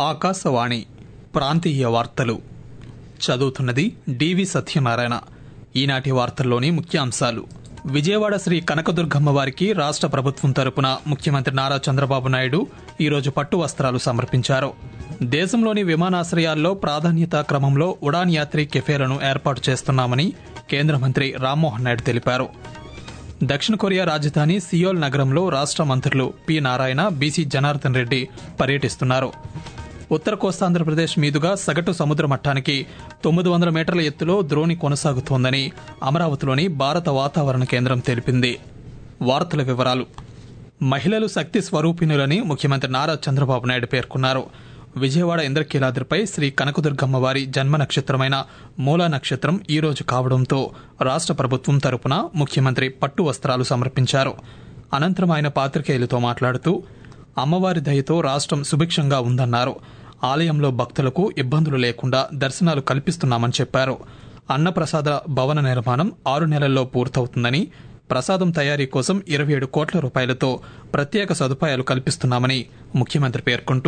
ఆకాశవాణి ప్రాంతీయ వార్తలు చదువుతున్నది డివి సత్యనారాయణ ఈనాటి వార్తల్లోని ముఖ్యాంశాలు విజయవాడ శ్రీ కనకదుర్గమ్మ వారికి రాష్ట్ర ప్రభుత్వం తరపున ముఖ్యమంత్రి నారా చంద్రబాబు నాయుడు ఈరోజు పట్టు వస్త్రాలు సమర్పించారు దేశంలోని విమానాశ్రయాల్లో ప్రాధాన్యతా క్రమంలో ఉడాన్ యాత్రి కెఫేలను ఏర్పాటు చేస్తున్నామని కేంద్ర మంత్రి రామ్మోహన్ నాయుడు తెలిపారు దక్షిణ కొరియా రాజధాని సియోల్ నగరంలో రాష్ట్ర మంత్రులు పి నారాయణ బీసీ జనార్దన్ రెడ్డి పర్యటిస్తున్నారు ఉత్తర కోస్తాంధ్రప్రదేశ్ మీదుగా సగటు సముద్ర మట్టానికి తొమ్మిది వందల మీటర్ల ఎత్తులో ద్రోణి కొనసాగుతోందని అమరావతిలోని భారత వాతావరణ కేంద్రం తెలిపింది వార్తల వివరాలు మహిళలు శక్తి స్వరూపిణులని ముఖ్యమంత్రి నారా చంద్రబాబు నాయుడు పేర్కొన్నారు విజయవాడ ఇంద్రకీలాద్రిపై శ్రీ కనకదుర్గమ్మ వారి జన్మ నక్షత్రమైన మూలా నక్షత్రం ఈ రోజు కావడంతో రాష్ట్ర ప్రభుత్వం తరపున ముఖ్యమంత్రి పట్టు వస్త్రాలు సమర్పించారు అనంతరం ఆయన పాత్రికేయులతో మాట్లాడుతూ అమ్మవారి దయతో రాష్ట్రం సుభిక్షంగా ఉందన్నారు ఆలయంలో భక్తులకు ఇబ్బందులు లేకుండా దర్శనాలు కల్పిస్తున్నామని చెప్పారు అన్నప్రసాద భవన నిర్మాణం ఆరు నెలల్లో పూర్తవుతుందని ప్రసాదం తయారీ కోసం ఇరవై ఏడు కోట్ల రూపాయలతో ప్రత్యేక సదుపాయాలు కల్పిస్తున్నామని ముఖ్యమంత్రి పేర్కొంటూ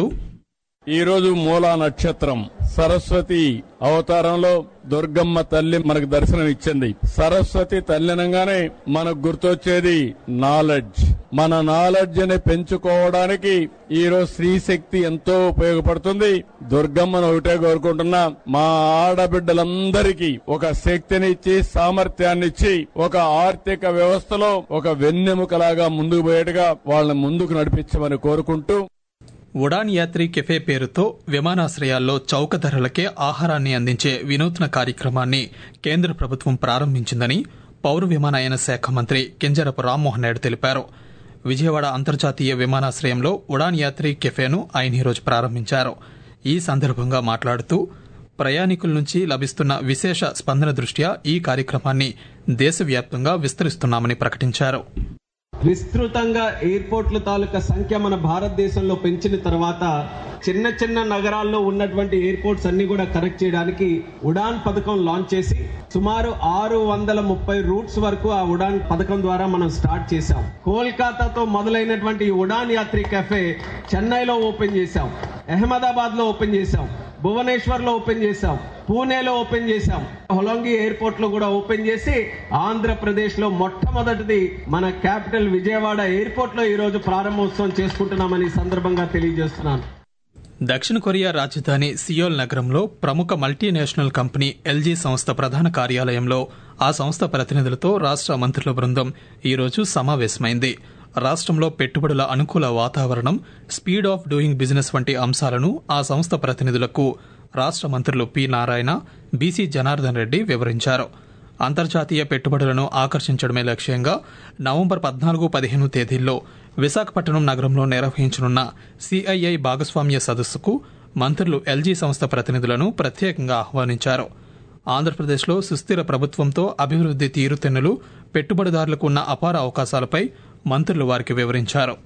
ఈ రోజు మూలా నక్షత్రం సరస్వతి అవతారంలో దుర్గమ్మ తల్లి మనకు దర్శనం ఇచ్చింది సరస్వతి తల్లినంగానే మనకు గుర్తొచ్చేది నాలెడ్జ్ మన నాలెడ్జ్ ని పెంచుకోవడానికి ఈ రోజు స్త్రీ శక్తి ఎంతో ఉపయోగపడుతుంది దుర్గమ్మను ఒకటే కోరుకుంటున్నా మా ఆడబిడ్డలందరికీ ఒక శక్తినిచ్చి సామర్థ్యాన్నిచ్చి ఒక ఆర్థిక వ్యవస్థలో ఒక వెన్నెముకలాగా ముందుకు పోయేట్టుగా వాళ్ళని ముందుకు నడిపించమని కోరుకుంటూ ఉడాన్ యాత్రి కెఫే పేరుతో విమానాశ్రయాల్లో చౌక ధరలకే ఆహారాన్ని అందించే వినూత్న కార్యక్రమాన్ని కేంద్ర ప్రభుత్వం ప్రారంభించిందని పౌర విమానయాన శాఖ మంత్రి కింజరపు రామ్మోహన్ నాయుడు తెలిపారు విజయవాడ అంతర్జాతీయ విమానాశ్రయంలో ఉడాన్ యాత్రి కెఫేను ఆయన ఈరోజు ప్రారంభించారు ఈ సందర్భంగా మాట్లాడుతూ ప్రయాణికుల నుంచి లభిస్తున్న విశేష స్పందన దృష్ట్యా ఈ కార్యక్రమాన్ని దేశవ్యాప్తంగా విస్తరిస్తున్నామని ప్రకటించారు విస్తృతంగా ఎయిర్పోర్ట్ల తాలూకా సంఖ్య మన భారతదేశంలో పెంచిన తర్వాత చిన్న చిన్న నగరాల్లో ఉన్నటువంటి ఎయిర్పోర్ట్స్ అన్ని కూడా కనెక్ట్ చేయడానికి ఉడాన్ పథకం లాంచ్ చేసి సుమారు ఆరు వందల ముప్పై రూట్స్ వరకు ఆ ఉడాన్ పథకం ద్వారా మనం స్టార్ట్ చేశాం కోల్కతాతో మొదలైనటువంటి ఈ ఉడాన్ యాత్రి కెఫే చెన్నైలో ఓపెన్ చేశాం అహ్మదాబాద్ లో ఓపెన్ చేశాం భువనేశ్వర్ లో ఓపెన్ చేశాం పూణేలో ఓపెన్ చేశాం హొలంగి ఎయిర్పోర్ట్ లో కూడా ఓపెన్ చేసి ఆంధ్రప్రదేశ్ లో మొట్టమొదటిది మన క్యాపిటల్ విజయవాడ ఎయిర్పోర్ట్ లో ఈ రోజు ప్రారంభోత్సవం చేసుకుంటున్నామని ఈ సందర్భంగా తెలియజేస్తున్నాను దక్షిణ కొరియా రాజధాని సియోల్ నగరంలో ప్రముఖ మల్టీనేషనల్ కంపెనీ ఎల్జీ సంస్థ ప్రధాన కార్యాలయంలో ఆ సంస్థ ప్రతినిధులతో రాష్ట్ర మంత్రుల బృందం ఈరోజు సమావేశమైంది రాష్ట్రంలో పెట్టుబడుల అనుకూల వాతావరణం స్పీడ్ ఆఫ్ డూయింగ్ బిజినెస్ వంటి అంశాలను ఆ సంస్థ ప్రతినిధులకు రాష్ట్ర మంత్రులు పి నారాయణ బీసీ జనార్దన్ రెడ్డి వివరించారు అంతర్జాతీయ పెట్టుబడులను ఆకర్షించడమే లక్ష్యంగా నవంబర్ పద్నాలుగు పదిహేను తేదీల్లో విశాఖపట్నం నగరంలో నిర్వహించనున్న సిఐఐ భాగస్వామ్య సదస్సుకు మంత్రులు ఎల్జీ సంస్థ ప్రతినిధులను ప్రత్యేకంగా ఆహ్వానించారు ఆంధ్రప్రదేశ్లో సుస్థిర ప్రభుత్వంతో అభివృద్ది తీరుతెన్నులు పెట్టుబడిదారులకు ఉన్న అపార అవకాశాలపై మంత్రులు వారికి వివరించారు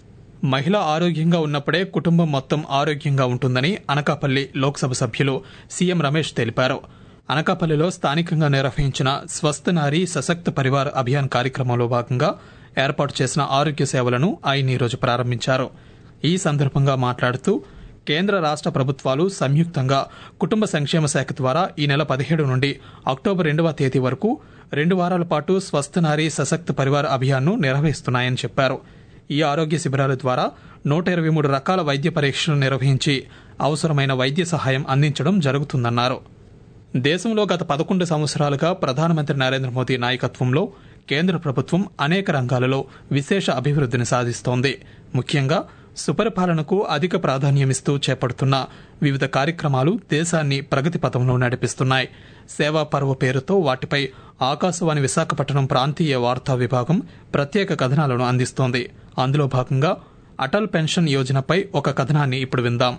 మహిళ ఆరోగ్యంగా ఉన్నప్పుడే కుటుంబం మొత్తం ఆరోగ్యంగా ఉంటుందని అనకాపల్లి లోక్సభ సభ్యులు సీఎం రమేష్ తెలిపారు అనకాపల్లిలో స్థానికంగా నిర్వహించిన స్వస్థ నారీ సశక్త పరివార్ అభియాన్ కార్యక్రమంలో భాగంగా ఏర్పాటు చేసిన ఆరోగ్య సేవలను ఆయన ఈరోజు ప్రారంభించారు ఈ సందర్భంగా మాట్లాడుతూ కేంద్ర రాష్ట్ర ప్రభుత్వాలు సంయుక్తంగా కుటుంబ సంక్షేమ శాఖ ద్వారా ఈ నెల పదిహేడు నుండి అక్టోబర్ రెండవ తేదీ వరకు రెండు వారాల పాటు స్వస్థ నారీ సశక్త పరివార్ అభియాన్ను నిర్వహిస్తున్నాయని చెప్పారు ఈ ఆరోగ్య శిబిరాల ద్వారా నూట ఇరవై మూడు రకాల వైద్య పరీక్షలు నిర్వహించి అవసరమైన వైద్య సహాయం అందించడం జరుగుతుందన్నారు దేశంలో గత పదకొండు సంవత్సరాలుగా ప్రధానమంత్రి నరేంద్ర మోదీ నాయకత్వంలో కేంద్ర ప్రభుత్వం అనేక రంగాలలో విశేష అభివృద్ధిని సాధిస్తోంది ముఖ్యంగా సుపరిపాలనకు అధిక ప్రాధాన్యమిస్తూ చేపడుతున్న వివిధ కార్యక్రమాలు దేశాన్ని ప్రగతి పథంలో నడిపిస్తున్నాయి సేవా పర్వ పేరుతో వాటిపై ఆకాశవాణి విశాఖపట్నం ప్రాంతీయ వార్తా విభాగం ప్రత్యేక కథనాలను అందిస్తోంది అందులో భాగంగా అటల్ పెన్షన్ యోజనపై ఒక కథనాన్ని ఇప్పుడు విందాం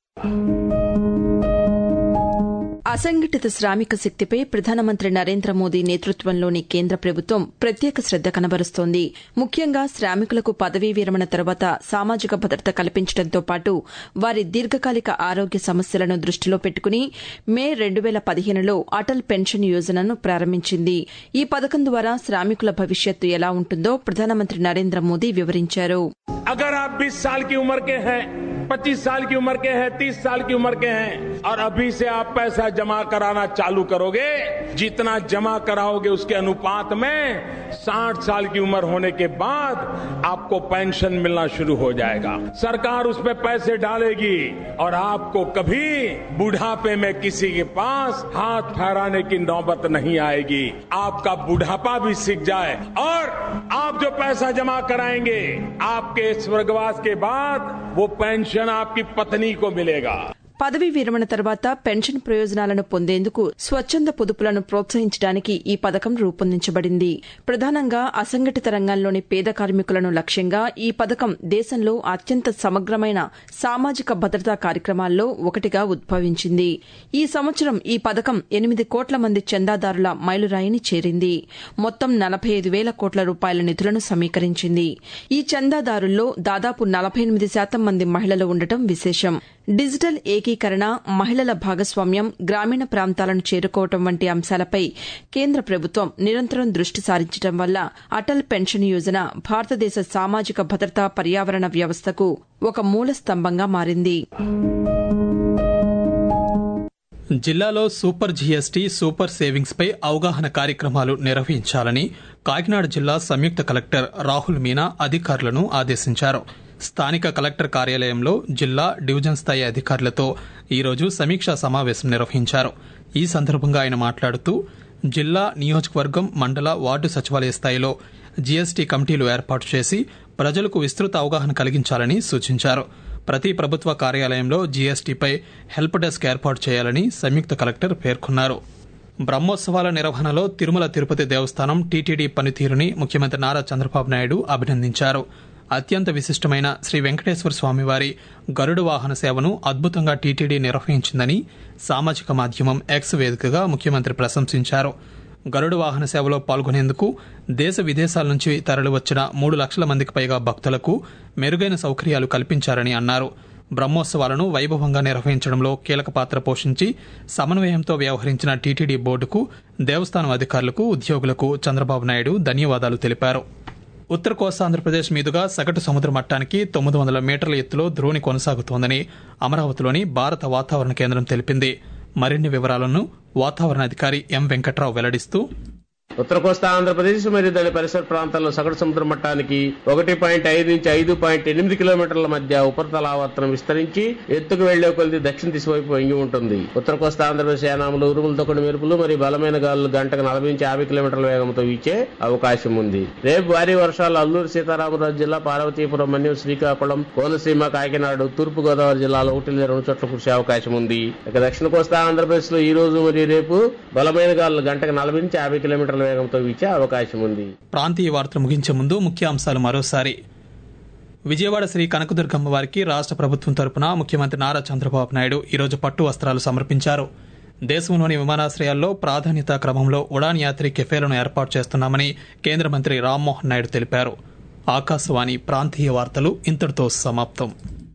అసంఘటిత శ్రామిక శక్తిపై ప్రధానమంత్రి నరేంద్ర మోదీ నేతృత్వంలోని కేంద్ర ప్రభుత్వం ప్రత్యేక శ్రద్ద కనబరుస్తోంది ముఖ్యంగా శ్రామికులకు పదవీ విరమణ తర్వాత సామాజిక భద్రత కల్పించడంతో పాటు వారి దీర్ఘకాలిక ఆరోగ్య సమస్యలను దృష్టిలో పెట్టుకుని మే రెండు వేల పదిహేనులో అటల్ పెన్షన్ యోజనను ప్రారంభించింది ఈ పథకం ద్వారా శ్రామికుల భవిష్యత్తు ఎలా ఉంటుందో ప్రధానమంత్రి నరేంద్ర మోదీ వివరించారు अगर आप 20 साल की उम्र के हैं 25 साल की उम्र के हैं 30 साल की उम्र के हैं और अभी से आप पैसा जमा कराना चालू करोगे जितना जमा कराओगे उसके अनुपात में 60 साल की उम्र होने के बाद आपको पेंशन मिलना शुरू हो जाएगा सरकार उस पर पैसे डालेगी और आपको कभी बुढ़ापे में किसी के पास हाथ फहराने की नौबत नहीं आएगी आपका बुढ़ापा भी सीख जाए और आप जो पैसा जमा कराएंगे आपके स्वर्गवास के बाद वो पेंशन आपकी पत्नी को मिलेगा పదవీ విరమణ తర్వాత పెన్షన్ ప్రయోజనాలను పొందేందుకు స్వచ్ఛంద పొదుపులను ప్రోత్సహించడానికి ఈ పథకం రూపొందించబడింది ప్రధానంగా అసంఘటిత రంగంలోని పేద కార్మికులను లక్ష్యంగా ఈ పథకం దేశంలో అత్యంత సమగ్రమైన సామాజిక భద్రతా కార్యక్రమాల్లో ఒకటిగా ఉద్భవించింది ఈ సంవత్సరం ఈ పథకం ఎనిమిది కోట్ల మంది చందాదారుల మైలురాయిని చేరింది మొత్తం నలభై ఐదు వేల కోట్ల రూపాయల నిధులను సమీకరించింది ఈ చందాదారుల్లో దాదాపు నలభై ఎనిమిది శాతం మంది మహిళలు ఉండటం విశేషం డిజిటల్ ఏకీకరణ మహిళల భాగస్వామ్యం గ్రామీణ ప్రాంతాలను చేరుకోవటం వంటి అంశాలపై కేంద్ర ప్రభుత్వం నిరంతరం దృష్టి సారించడం వల్ల అటల్ పెన్షన్ యోజన భారతదేశ సామాజిక భద్రతా పర్యావరణ వ్యవస్థకు ఒక మూల స్తంభంగా మారింది జిల్లాలో సూపర్ జీఎస్టీ సూపర్ సేవింగ్స్ పై అవగాహన కార్యక్రమాలు నిర్వహించాలని కాకినాడ జిల్లా సంయుక్త కలెక్టర్ రాహుల్ మీనా అధికారులను ఆదేశించారు స్థానిక కలెక్టర్ కార్యాలయంలో జిల్లా డివిజన్ స్థాయి అధికారులతో ఈరోజు సమీక్షా సమావేశం నిర్వహించారు ఈ సందర్భంగా ఆయన మాట్లాడుతూ జిల్లా నియోజకవర్గం మండల వార్డు సచివాలయ స్థాయిలో జీఎస్టీ కమిటీలు ఏర్పాటు చేసి ప్రజలకు విస్తృత అవగాహన కలిగించాలని సూచించారు ప్రతి ప్రభుత్వ కార్యాలయంలో జీఎస్టీపై హెల్ప్ డెస్క్ ఏర్పాటు చేయాలని సంయుక్త కలెక్టర్ పేర్కొన్నారు బ్రహ్మోత్సవాల నిర్వహణలో తిరుమల తిరుపతి దేవస్థానం టీటీడీ పనితీరుని ముఖ్యమంత్రి నారా చంద్రబాబు నాయుడు అభినందించారు అత్యంత విశిష్టమైన శ్రీ వెంకటేశ్వర స్వామివారి గరుడు వాహన సేవను అద్భుతంగా టీటీడీ నిర్వహించిందని సామాజిక మాధ్యమం ఎక్స్ వేదికగా ముఖ్యమంత్రి ప్రశంసించారు గరుడు వాహన సేవలో పాల్గొనేందుకు దేశ విదేశాల నుంచి తరలివచ్చిన మూడు లక్షల మందికి పైగా భక్తులకు మెరుగైన సౌకర్యాలు కల్పించారని అన్నారు బ్రహ్మోత్సవాలను వైభవంగా నిర్వహించడంలో కీలక పాత్ర పోషించి సమన్వయంతో వ్యవహరించిన టీటీడీ బోర్డుకు దేవస్థానం అధికారులకు ఉద్యోగులకు చంద్రబాబు నాయుడు ధన్యవాదాలు తెలిపారు ఉత్తర కోస్తాంధ్రప్రదేశ్ మీదుగా సగటు సముద్ర మట్టానికి తొమ్మిది వందల మీటర్ల ఎత్తులో ద్రోణి కొనసాగుతోందని అమరావతిలోని భారత వాతావరణ కేంద్రం తెలిపింది మరిన్ని వివరాలను వాతావరణ అధికారి ఎం వెంకట్రావు వెల్లడిస్తూ ఉత్తర కోస్తా ఆంధ్రప్రదేశ్ మరియు దాని పరిసర ప్రాంతాల్లో సగటు సముద్ర మట్టానికి ఒకటి పాయింట్ ఐదు నుంచి ఐదు పాయింట్ ఎనిమిది కిలోమీటర్ల మధ్య ఉపరితల ఆవర్తనం విస్తరించి ఎత్తుకు వెళ్లే కొలిది దక్షిణ దిశ వైపు వంగి ఉంటుంది ఉత్తర కోస్తా ఆంధ్రప్రదేశ్ యానాములు ఉరుములతో కొన్ని మెరుపులు మరియు బలమైన గాలులు గంటకు నలభై నుంచి యాభై కిలోమీటర్ల వేగంతో వీచే అవకాశం ఉంది రేపు భారీ వర్షాలు అల్లూరు సీతారామరాజు జిల్లా పార్వతీపురం మన్యం శ్రీకాకుళం కోనసీమ కాకినాడ తూర్పు గోదావరి జిల్లాలో ఒకటి లేదా రెండు చోట్ల కురిసే అవకాశం ఉంది ఇక దక్షిణ కోస్తా ఆంధ్రప్రదేశ్ లో ఈ రోజు మరియు రేపు బలమైన గాలులు గంటకు నలభై నుంచి యాభై కిలోమీటర్ల వేగంతో వీచే అవకాశం ఉంది ప్రాంతీయ వార్తలు ముగించే ముందు ముఖ్య అంశాలు మరోసారి విజయవాడ శ్రీ కనకదుర్గమ్మ వారికి రాష్ట్ర ప్రభుత్వం తరపున ముఖ్యమంత్రి నారా చంద్రబాబు నాయుడు ఈరోజు పట్టు వస్త్రాలు సమర్పించారు దేశంలోని విమానాశ్రయాల్లో ప్రాధాన్యత క్రమంలో ఉడాన్ యాత్రి కెఫేలను ఏర్పాటు చేస్తున్నామని కేంద్ర మంత్రి రామ్మోహన్ నాయుడు తెలిపారు ఆకాశవాణి ప్రాంతీయ వార్తలు ఇంతటితో సమాప్తం